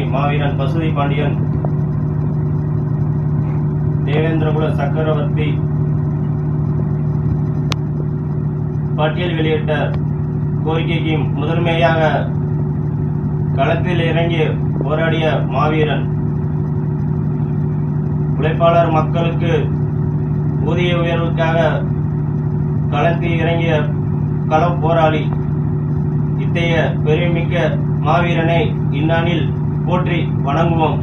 மாவீரன் பசுதி பாண்டியன் தேவேந்திரகுல சக்கரவர்த்தி பட்டியல் வெளியிட்ட கோரிக்கைக்கு முதன்மையாக களத்தில் இறங்கி போராடிய மாவீரன் உழைப்பாளர் மக்களுக்கு ஊதிய உயர்வுக்காக களத்தில் இறங்கிய கள போராளி இத்தகைய பெருமிக்க மாவீரனை இந்நாளில் போற்றி வணங்குவோம்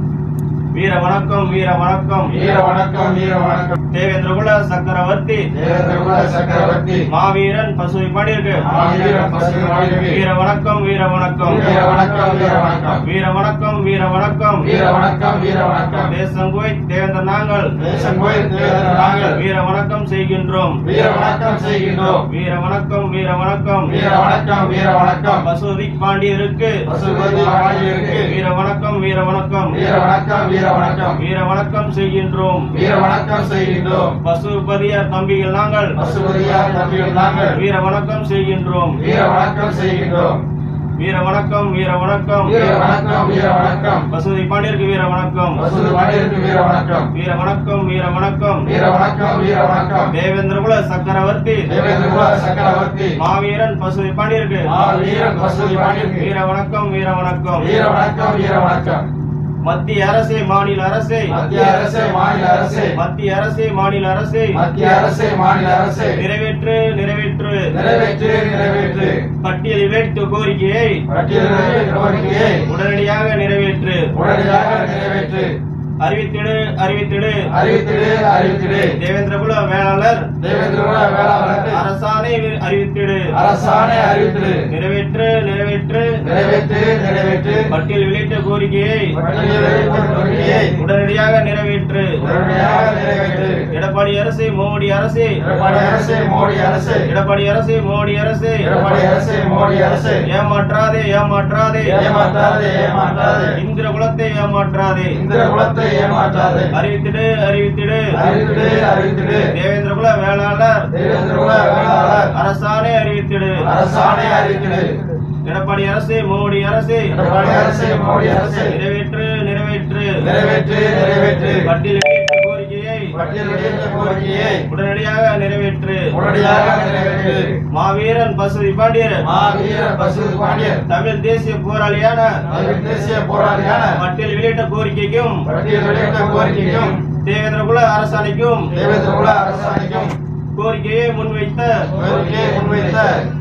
வீர வணக்கம் வீர வணக்கம் வீர வணக்கம் வீர வணக்கம் தேவேந்திரகுல சக்கரவர்த்தி தேவேந்திரகுல சக்கரவர்த்தி மாவீரன் பசுவை பாடியிருக்கு மாவீரன் பசுமை மாளிகை வீர வணக்கம் வீர வணக்கம் வீர வணக்கம் வீர வணக்கம் வீர வணக்கம் வீர வணக்கம் வீர வணக்கம் வீர வணக்கம் தேசம் போய் தேவேந்திர நாங்கள் தேசம் கோயில் தேவேந்திர நாங்கள் வீர வணக்கம் செய்கின்றோம் வீர வணக்கம் செய்கின்றோம் வீர வணக்கம் வீர வணக்கம் வீர வணக்கம் வீர வணக்கம் பசுதி பாண்டியருக்கு பசுபதி மாளிகைக்கு வீர வணக்கம் வீர வணக்கம் வீர வணக்கம் வீர வணக்கம் வீர வணக்கம் செய்கின்றோம் வீர வணக்கம் செய்கின்றோம் பசுபதியார் தம்பிகள் நாங்கள் பசுபதியார் தம்பிகள் நாங்கள் வீர வணக்கம் செய்கின்றோம் வீர வணக்கம் செய்கின்றோம் வீர வணக்கம் வீர வணக்கம் வீர வணக்கம் வீர வணக்கம் பசுதி பாண்டியருக்கு வீர வணக்கம் பசுபதி மாளிகைக்கு வீர வணக்கம் வீர வணக்கம் வீர வணக்கம் வீர வணக்கம் வீர வணக்கம் தேவேந்திரகுல சக்கரவர்த்தி தேவேந்திரகுல சக்கரவர்த்தி மாவீரன் பசுதி பாண்டியருக்கு வீரன் பசுபதி மாளிகைக்கு வீர வணக்கம் வீர வணக்கம் வீர வணக்கம் வீர வணக்கம் மத்திய அரசே மாநில அரசே மத்திய அரசே மாநில அரசே மத்திய அரசே மாநில அரசே மத்திய அரசே மாநில அரசே நிறைவேற்று நிறைவேற்று நிறைவேற்று நிறைவேற்று பட்டியலில் வேட்டு கோரிக்கையை பட்டியலில் கோரிக்கையை உடனடியாக நிறைவேற்று உடனடியாக நிறைவேற்று அறிவித்திடு அறிவித்திடு அறிவித்திடு அறிவித்திடு தேவேந்திரகுல வேளாளர் தேவேந்திரகுல வேளாளர் அரசாணை அறிவித்திடு அரசாணை அறிவித்திடு நிறைவேற்று நிறைவேற்று நிறைவேற்று நிறைவேற்று பட்டியல் வெளியிட்ட கோரிக்கையை பட்டியலில் கோரிக்கையை உடனடியாக நிறைவேற்று உடனடியாக நிறைவேற்று எடப்பாடி அரசு மோடி அரசு எடப்பாடி அரசே மோடி அரசே எடப்பாடி அரசு மோடி அரசு எடப்பாடி அரசே மோடி அரசே ஏமாற்றாதே ஏமாற்றாதே ஏமாற்றாதே ஏமாற்றாதே இந்திர குலத்தை ஏமாற்றாதே இந்திர குலத்தை ஏமாற்றாதே அறிவித்திடு அறிவித்திடு அறிவித்திடு அறிவித்திடு தேவேந்திர குல வேளாளர் தேவேந்திரகுல வேளாளர் அரசாணை அறிவித்திடு அரசாணை அறிவித்திடு எடப்பாடி அரசு மோடி அரசு எடப்பாடி அரசே மோடி அரசே நிறைவேற்று நிறைவேற்று நிறைவேற்று நிறைவேற்று பட்டியல் வெளியிட்ட கோரிக்கையை பட்டியலிட்ட கோரிக்கையை உடனடியாக நிறைவேற்று உடனடியாக நிறைவேற்று மாவீரன் பசுதி பாண்டியர் மாவீரர் பசுபதி பாண்டியர் தமிழ் தேசிய போராளியான தமிழ் தேசிய போராளியான பட்டியல் வெளியிட்ட கோரிக்கைக்கும் பட்டியல் வெளியிட்ட கோரிக்கைக்கும் தேவேந்திர குல அரசாணைக்கும் தேவேந்திரகுல அரசாணைக்கும் கோரிக்கையை முன்வைத்த கோரிக்கையை முன்வைத்த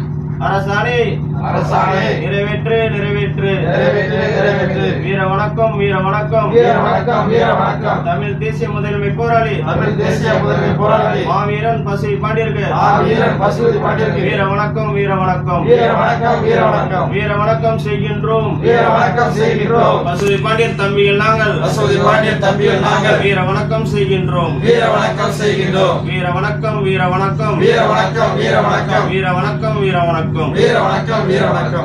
அரசாணை அரசாணை நிறைவேற்று நிறைவேற்று நிறைவேற்று நிறைவேற்று வீர வணக்கம் வீர வணக்கம் வீர வணக்கம் வீர வணக்கம் தமிழ் தேசிய முதன்மை போராளி தமிழ் தேசிய முதன்மை போராளி மாவீரன் பசுவி பாண்டியருக்கு மாவீரன் பசுபதி பாண்டியருக்கு வீர வணக்கம் வீர வணக்கம் வீர வணக்கம் வீர வணக்கம் வீர வணக்கம் செய்கின்றோம் வீர வணக்கம் செய்கின்றோம் பசுவி பாண்டியர் தம்பிகள் நாங்கள் பசுபதி பாண்டியன் தம்பிகள் நாங்கள் வீர வணக்கம் செய்கின்றோம் வீர வணக்கம் செய்கின்றோம் வீர வணக்கம் வீர வணக்கம் வீர வணக்கம் வீர வணக்கம் வீர வணக்கம் வீர வணக்கம் வீர வணக்கம் வீர வணக்கம்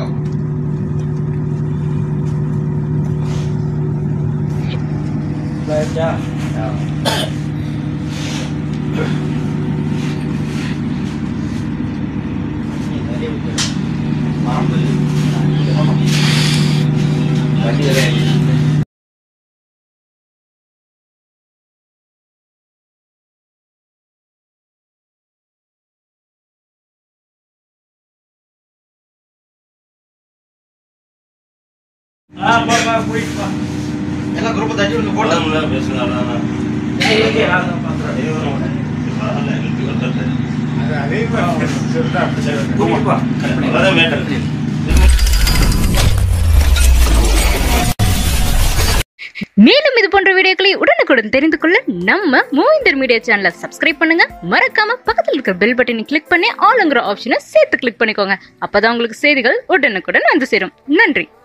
எல்லாம் குரூப் தட்டி விடுங்க போட்டு மேலும் இது போன்ற வீடியோக்களை உடனுக்குடன் தெரிந்து கொள்ள நம்ம மூவிந்தர் மீடியா சேனலை சப்ஸ்கிரைப் பண்ணுங்க மறக்காம பக்கத்தில் இருக்கிற பெல் பட்டனை கிளிக் பண்ணி ஆளுங்கிற ஆப்ஷனை சேர்த்து கிளிக் பண்ணிக்கோங்க அப்பதான் உங்களுக்கு செய்திகள் உடனுக்குடன் வந்து சேரும் நன்றி